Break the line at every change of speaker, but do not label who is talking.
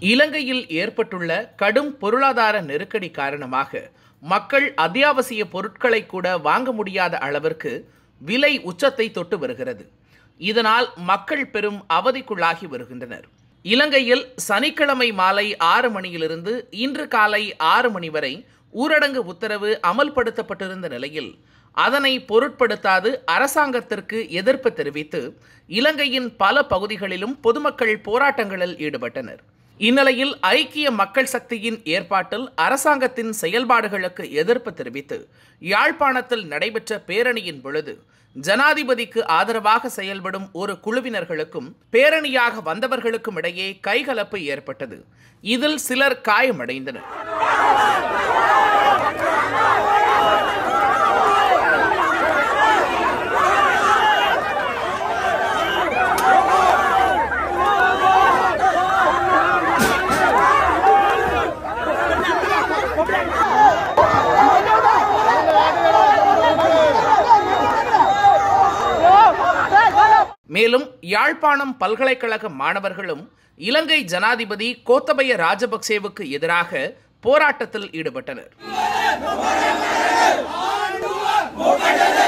இலங்கையில் ஏற்பட்டுள்ள கடும் பொருளாதார நெருக்கடி காரணமாக மக்கள் அத்தியாவசிய பொருட்களை கூட வாங்க முடியாத அளவிற்கு விலை உச்சத்தை தொட்டு வருகிறது இதனால் மக்கள் பெரும் அவதிக்குள்ளாகி வருகின்றனர் இலங்கையில் சனிக்கிழமை மாலை ஆறு மணியிலிருந்து இன்று காலை ஆறு மணி வரை ஊரடங்கு உத்தரவு அமல்படுத்தப்பட்டிருந்த நிலையில் அதனை பொருட்படுத்தாது அரசாங்கத்திற்கு எதிர்ப்பு தெரிவித்து இலங்கையின் பல பகுதிகளிலும் பொதுமக்கள் போராட்டங்களில் ஈடுபட்டனர் இந்நிலையில் ஐக்கிய மக்கள் சக்தியின் ஏற்பாட்டில் அரசாங்கத்தின் செயல்பாடுகளுக்கு எதிர்ப்பு தெரிவித்து யாழ்ப்பாணத்தில் நடைபெற்ற பேரணியின் பொழுது ஜனாதிபதிக்கு ஆதரவாக செயல்படும் ஒரு குழுவினர்களுக்கும் பேரணியாக வந்தவர்களுக்கும் இடையே கைகலப்பு ஏற்பட்டது இதில் சிலர் காயமடைந்தனர் மேலும் யாழ்ப்பாணம் பல்கலைக்கழக மாணவர்களும் இலங்கை ஜனாதிபதி கோத்தபய ராஜபக்சேவுக்கு எதிராக போராட்டத்தில் ஈடுபட்டனர்